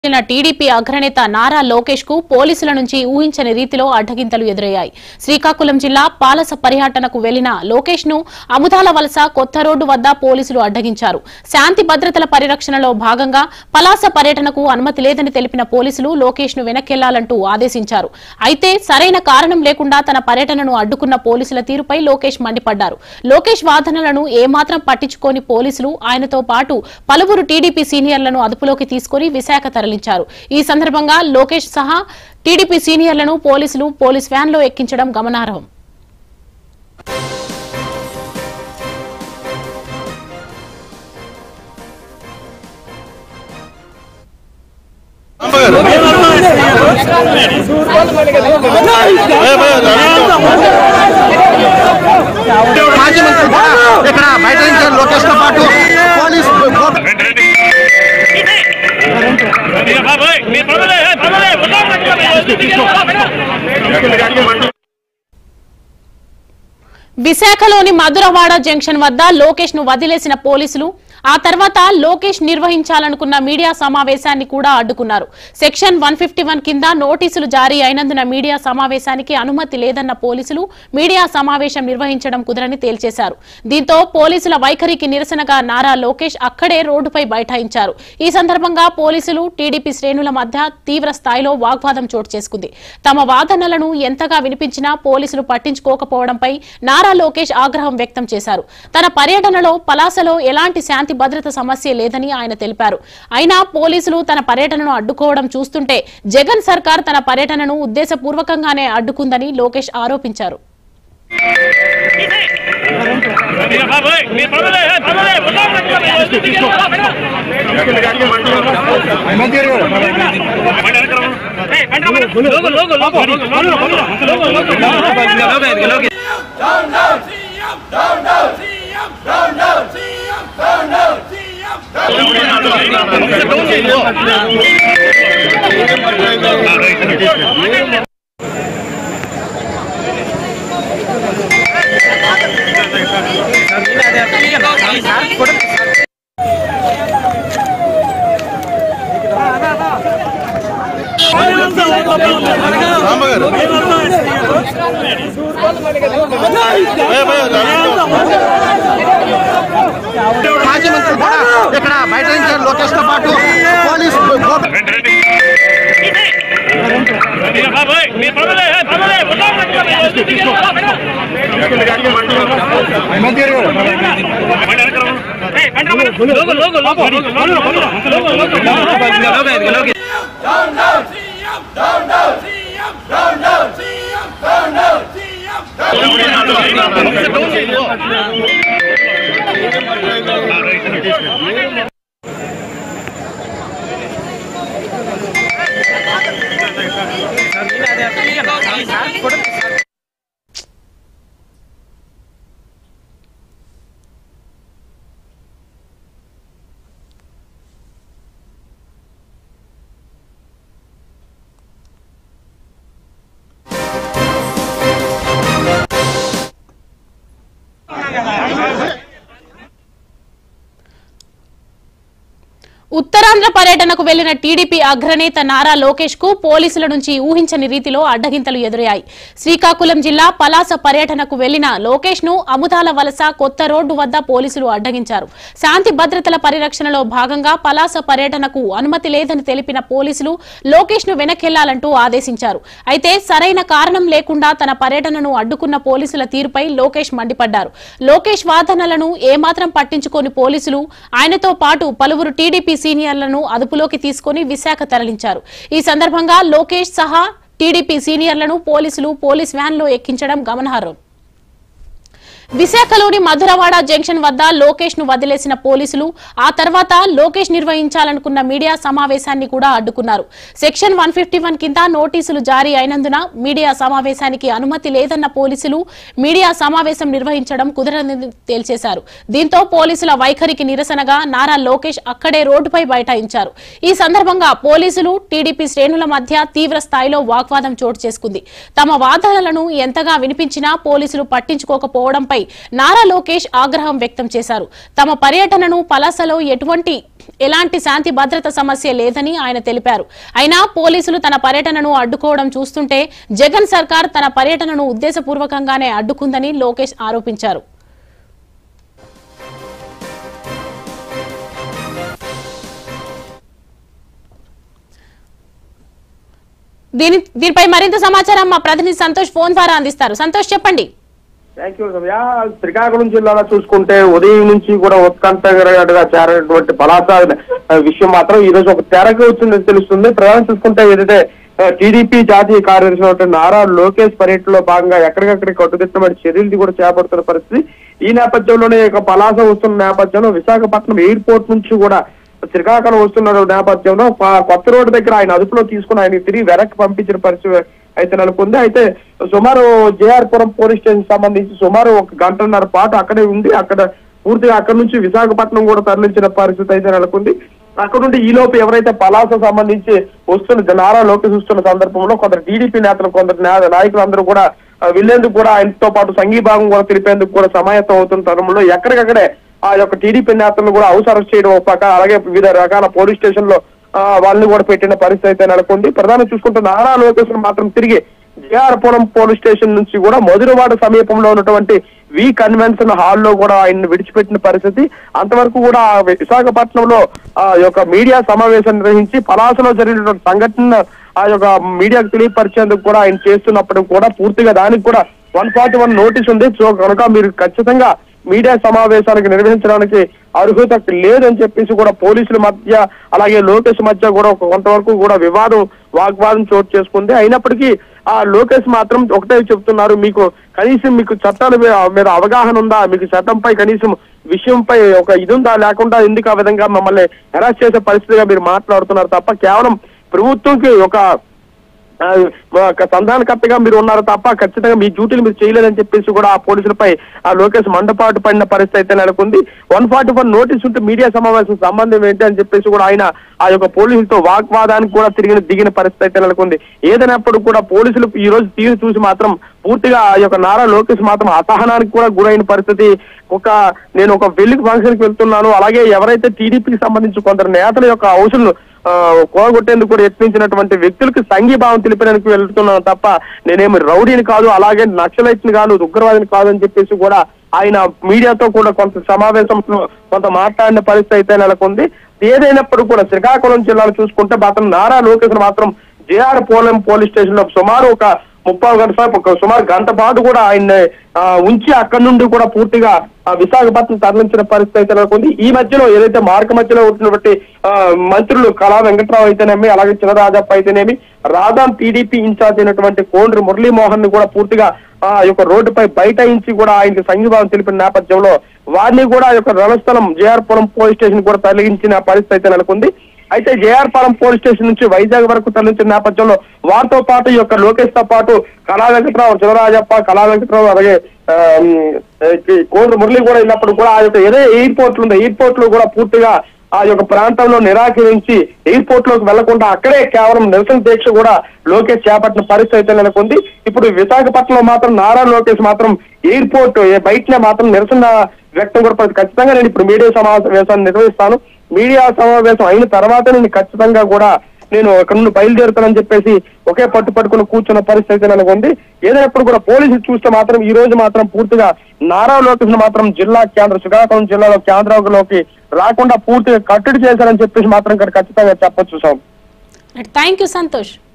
చెందిన టీడీపీ అగ్రనేత నారా లోకేష్ కు పోలీసుల నుంచి ఊహించని రీతిలో అడ్డగింతలు ఎదురయ్యాయి శ్రీకాకుళం జిల్లా పాలస పర్యటనకు వెళ్లిన లోకేష్ ను అముదాల వలస కొత్త రోడ్డు వద్ద పోలీసులు అడ్డగించారు శాంతి భద్రతల పరిరక్షణలో భాగంగా పలాస పర్యటనకు అనుమతి లేదని తెలిపిన పోలీసులు లోకేష్ ను వెనక్కెళ్లాలంటూ ఆదేశించారు అయితే సరైన కారణం లేకుండా తన పర్యటనను అడ్డుకున్న పోలీసుల తీరుపై లోకేష్ మండిపడ్డారు లోకేష్ వాదనలను ఏమాత్రం పట్టించుకోని పోలీసులు ఆయనతో పాటు పలువురు టీడీపీ సీనియర్లను అదుపులోకి తీసుకుని విశాఖ తరలించారు ఈ సందర్భంగా లోకేష్ సహా టీడీపీ సీనియర్లను పోలీసులు పోలీస్ వ్యాన్లో ఎక్కించడం గమనార్హం మాజీ మంత్రి కూడా ఇక్కడ బయట నుంచి లోకేష్ తో పాటు పోలీస్ రండి రండి రండి బాబాయ్ మీరు పదలే పదలే విశాఖలోని మధురవాడ జంక్షన్ వద్ద లోకేష్ ను వదిలేసిన పోలీసులు ఆ తర్వాత లోకేష్ నిర్వహించాలనుకున్న మీడియా సమావేశాన్ని కూడా అడ్డుకున్నారు సెక్షన్ వన్ కింద నోటీసులు జారీ అయినందున మీడియా సమావేశానికి అనుమతి లేదన్న పోలీసులు మీడియా సమావేశం నిర్వహించడం కుదరని తేల్చేశారు దీంతో పోలీసుల వైఖరికి నిరసనగా నారా లోకేష్ అక్కడే రోడ్డుపై బైఠాయించారు ఈ సందర్భంగా పోలీసులు టీడీపీ శ్రేణుల మధ్య తీవ్ర స్థాయిలో వాగ్వాదం చోటు చేసుకుంది తమ వాదనలను ఎంతగా వినిపించినా పోలీసులు పట్టించుకోకపోవడంపై నారా లోకేష్ ఆగ్రహం వ్యక్తం చేశారు తన పర్యటనలో పలాసలో ఎలాంటి శాంతి భద్రత సమస్య లేదని ఆయన తెలిపారు అయినా పోలీసులు తన పర్యటనను అడ్డుకోవడం చూస్తుంటే జగన్ సర్కార్ తన పర్యటనను ఉద్దేశపూర్వకంగానే అడ్డుకుందని లోకేష్ ఆరోపించారు బాబాయ్ మీరు పదలే పదలే మాజీ మంత్రి కూడా ఇక్కడ బయట నుంచి లోకేష్ తో పాటు పోలీస్ రండి రండి రండి బాబాయ్ మీరు పదలే పదలే ఉత్తరాంధ్ర పర్యటనకు వెళ్లిన టీడీపీ అగ్రనేత నారా లోకేష్ కు పోలీసుల నుంచి ఊహించని రీతిలో అడ్డగింతలు ఎదురయ్యాయి శ్రీకాకుళం జిల్లా పలాస పర్యటనకు వెళ్లిన లోకేష్ ను అముదాల వలస కొత్త రోడ్డు వద్ద పోలీసులు అడ్డగించారు శాంతి భద్రతల పరిరక్షణలో భాగంగా పలాస పర్యటనకు అనుమతి లేదని తెలిపిన పోలీసులు లోకేష్ ను వెనక్కెళ్లాలంటూ ఆదేశించారు అయితే సరైన కారణం లేకుండా తన పర్యటనను అడ్డుకున్న పోలీసుల తీరుపై లోకేష్ మండిపడ్డారు లోకేష్ వాదనలను ఏమాత్రం పట్టించుకోని పోలీసులు ఆయనతో పాటు పలువురు టీడీపీ సీనియర్లను అదుపులోకి తీసుకుని విశాఖ తరలించారు ఈ సందర్భంగా లోకేష్ సహా టీడీపీ సీనియర్లను పోలీసులు పోలీస్ వ్యాన్లో ఎక్కించడం గమనార్హం విశాఖలోని మధురవాడ జంక్షన్ వద్ద లోకేష్ ను వదిలేసిన పోలీసులు ఆ తర్వాత లోకేష్ నిర్వహించాలనుకున్న మీడియా సమావేశాన్ని కూడా అడ్డుకున్నారు సెక్షన్ వన్ కింద నోటీసులు జారీ అయినందున మీడియా సమావేశానికి అనుమతి లేదన్న పోలీసులు మీడియా సమావేశం నిర్వహించడం కుదరదని తేల్చేశారు దీంతో పోలీసుల వైఖరికి నిరసనగా నారా లోకేష్ అక్కడే రోడ్డుపై బైఠాయించారు ఈ సందర్భంగా పోలీసులు టీడీపీ శ్రేణుల మధ్య తీవ్ర స్థాయిలో వాగ్వాదం చోటు చేసుకుంది తమ వాదనలను ఎంతగా వినిపించినా పోలీసులు పట్టించుకోకపోవడంపై నారా లోకేష్ ఆగ్రహం వ్యక్తం చేశారు తమ పర్యటనను పలాసలో ఎటువంటి ఎలాంటి శాంతి భద్రత సమస్య లేదని ఆయన తెలిపారు అయినా పోలీసులు తన పర్యటనను అడ్డుకోవడం చూస్తుంటే జగన్ సర్కార్ తన పర్యటనను ఉద్దేశపూర్వకంగానే అడ్డుకుందని లోకేష్ ఆరోపించారు దీని దీనిపై మరింత సమాచారం మా ప్రతినిధి సంతోష్ ఫోన్ ద్వారా అందిస్తారు సంతోష్ చెప్పండి థ్యాంక్ యూ రమ్య శ్రీకాకుళం జిల్లాలో చూసుకుంటే ఉదయం నుంచి కూడా ఉత్కంఠగా చేరినటువంటి పలాస విషయం మాత్రం ఈ రోజు ఒక తెరకు వచ్చిందని తెలుస్తుంది ప్రధానం చూసుకుంటే ఏదైతే టీడీపీ జాతీయ కార్యదర్శి అయినటువంటి నారా లోకేష్ పర్యటనలో భాగంగా ఎక్కడికక్కడ కట్టుదిట్టమైన చర్యలు కూడా చేపడుతున్న పరిస్థితి ఈ నేపథ్యంలోనే ఇక పలాస వస్తున్న నేపథ్యంలో విశాఖపట్నం ఎయిర్పోర్ట్ నుంచి కూడా శ్రీకాకుళం వస్తున్న నేపథ్యంలో ప- కొత్త రోడ్డు దగ్గర ఆయన అదుపులో తీసుకుని ఆయన తిరిగి వెనక్కి పంపించిన పరిస్థితి అయితే నెలకొంది అయితే సుమారు జేఆర్ పురం పోలీస్ స్టేషన్ సంబంధించి సుమారు ఒక గంటన్నర పాటు అక్కడే ఉండి అక్కడ పూర్తిగా అక్కడ నుంచి విశాఖపట్నం కూడా తరలించిన పరిస్థితి అయితే నెలకొంది అక్కడ నుండి ఈ లోపు ఎవరైతే పలాస సంబంధించి వస్తున్న నారా లోకేష్ వస్తున్న సందర్భంలో కొందరు టీడీపీ నేతలు కొందరు నా- నాయకులు అందరూ కూడా ఆ, వెళ్లేందుకు కూడా ఆయనతో పాటు సంఘీభాగం కూడా తెలిపేందుకు కూడా సమాయత్తం అవుతున్న తరుణంలో ఎక్కడికక్కడే ఆ యొక్క టీడీపీ నేతలను కూడా హౌస్ అరెస్ట్ చేయడం ఒక పక్క అలాగే వివిధ రకాల పోలీస్ స్టేషన్ లో ఆ, వాళ్ళని కూడా పెట్టిన పరిస్థితి అయితే నెలకొంది ప్రధానం చూసుకుంటే నారా లోకేష్ మాత్రం తిరిగి జేఆర్పురం పోలీస్ స్టేషన్ నుంచి కూడా మధురవాడ సమీపంలో ఉన్నటువంటి వి కన్వెన్షన్ హాల్లో కూడా ఆయన్ని విడిచిపెట్టిన పరిస్థితి అంతవరకు కూడా ఆ విశాఖపట్నంలో ఆ యొక్క మీడియా సమావేశం నిర్వహించి పలాసలో జరిగినటువంటి సంఘటన ఆ యొక్క మీడియాకు తెలియపరిచేందుకు కూడా ఆయన చేస్తున్నప్పుడు కూడా పూర్తిగా దానికి కూడా వన్ ఫార్టీ వన్ నోటీస్ ఉంది సో కనుక మీరు ఖచ్చితంగా మీడియా సమావేశానికి నిర్వహించడానికి అర్హత లేదని చెప్పేసి కూడా పోలీసుల మధ్య అలాగే లోకేష్ మధ్య కూడా ఒక కొంతవరకు కూడా వివాదం వాగ్వాదం చోటు చేసుకుంది అయినప్పటికీ ఆ లోకేష్ మాత్రం ఒకటే చెప్తున్నారు మీకు కనీసం మీకు చట్టాల మీద మీద అవగాహన ఉందా మీకు చట్టంపై కనీసం విషయంపై ఒక ఇది ఉందా లేకుండా ఎందుకు ఆ విధంగా మమ్మల్ని హెరాస్ చేసే పరిస్థితిగా మీరు మాట్లాడుతున్నారు తప్ప కేవలం ప్రభుత్వంకి ఒక ఆ, ఒక సంధానకర్తగా మీరు ఉన్నారు తప్ప ఖచ్చితంగా మీ డ్యూటీలు మీరు చేయలేదని చెప్పేసి కూడా ఆ పోలీసులపై ఆ లోకేష్ మండపాటు పడిన పరిస్థితి అయితే నెలకొంది వన్ ఫార్టీ వన్ నోటీస్ ఉంటే మీడియా సమావేశం సంబంధం ఏంటి అని చెప్పేసి కూడా ఆయన ఆ యొక్క పోలీసులతో వాగ్వాదానికి కూడా తిరిగిన దిగిన పరిస్థితి అయితే నెలకొంది ఏదైనప్పుడు కూడా పోలీసులు ఈ రోజు తీరు చూసి మాత్రం పూర్తిగా ఆ యొక్క నారా లోకేష్ మాత్రం అసహనానికి కూడా గురైన పరిస్థితి ఒక నేను ఒక పెళ్లి ఫంక్షన్ కి వెళ్తున్నాను అలాగే ఎవరైతే టీడీపీకి సంబంధించి కొందరు నేతల యొక్క హౌసులు ఆ, కోగొట్టేందుకు కూడా యత్నించినటువంటి వ్యక్తులకు సంఘీభావం తెలిపడానికి వెళ్తున్నాను తప్ప నేనేమి రౌడీని కాదు అలాగే నక్సలైట్ని కాదు ఉగ్రవాదిని కాదు అని చెప్పేసి కూడా ఆయన మీడియాతో కూడా కొంత సమావేశంలో కొంత మాట్లాడిన పరిస్థితి అయితే నెలకొంది ఏదైనప్పుడు కూడా శ్రీకాకుళం జిల్లాలో చూసుకుంటే మాత్రం నారా లోకేష్ మాత్రం జేఆర్ పోలెం పోలీస్ స్టేషన్ లో సుమారు ఒక ముప్పై గంట సేపు ఒక సుమారు గంట పాటు కూడా ఆయన్ని ఆ, ఉంచి అక్కడి నుండి కూడా పూర్తిగా ఆ, విశాఖపట్నం తరలించిన పరిస్థితి అయితే నెలకొంది ఈ మధ్యలో ఏదైతే మార్గ మధ్యలో ఉంటున్నటువంటి ఆ, మంత్రులు కళా వెంకట్రావు అయితేనేమి అలాగే చినరాజప్ప అయితేనేమి రాధాం టీడీపీ ఇన్ఛార్జ్ అయినటువంటి కోండ్రి మురళీమోహన్ ని కూడా పూర్తిగా ఆ యొక్క రోడ్డుపై బైఠాయించి కూడా ఆయనకి సంఘీభావం తెలిపిన నేపథ్యంలో వారిని కూడా ఆ యొక్క Ranasthalam JR Puram police station కూడా తరలించిన పరిస్థితి అయితే నెలకొంది అయితే జేఆర్ పాలెం పోలీస్ స్టేషన్ నుంచి వైజాగ్ వరకు తరలించిన నేపథ్యంలో వారితో పాటు ఈ యొక్క లోకేష్ తో పాటు కళా వెంకట్రావు చినరాజప్ప కళా వెంకట్రావు అలాగే ఆ, ఉమ్, కోండ్రు మురళి కూడా వెళ్ళినప్పుడు కూడా ఆ యొక్క ఏదో ఎయిర్పోర్ట్ ఉందో ఎయిర్పోర్ట్ లో కూడా పూర్తిగా ఆ యొక్క ప్రాంతంలో నిరాకరించి ఎయిర్పోర్ట్ లోకి వెళ్లకుండా అక్కడే కేవలం నిరసన దీక్ష కూడా లోకేష్ చేపట్టిన పరిస్థితి అయితే నెలకొంది ఇప్పుడు విశాఖపట్నంలో మాత్రం నారా లోకేష్ మాత్రం ఎయిర్పోర్ట్ ఏ- బయటనే మాత్రం నిరసన వ్యక్తం కూడా పడుతుంది. ఖచ్చితంగా నేను ఇప్పుడు మీడియా సమావేశాన్ని నిర్వహిస్తాను మీడియా సమావేశం అయిన తర్వాత నేను ఖచ్చితంగా కూడా నేను అక్కడ నుండి బయలుదేరుతానని చెప్పేసి ఒకే పట్టు పట్టుకుని కూర్చున్న పరిస్థితి అయితే నెలకొంది ఏదైనప్పుడు కూడా పోలీసులు చూస్తే మాత్రం ఈ రోజు మాత్రం పూర్తిగా నారా లోకేష్ మాత్రం జిల్లా కేంద్ర శ్రీకాకుళం జిల్లాలో కేంద్రంలోకి రాకుండా పూర్తిగా కట్టడి చేశారని చెప్పేసి మాత్రం ఇక్కడ ఖచ్చితంగా చెప్పొచ్చు సార్ థ్యాంక్ యూ సంతోష్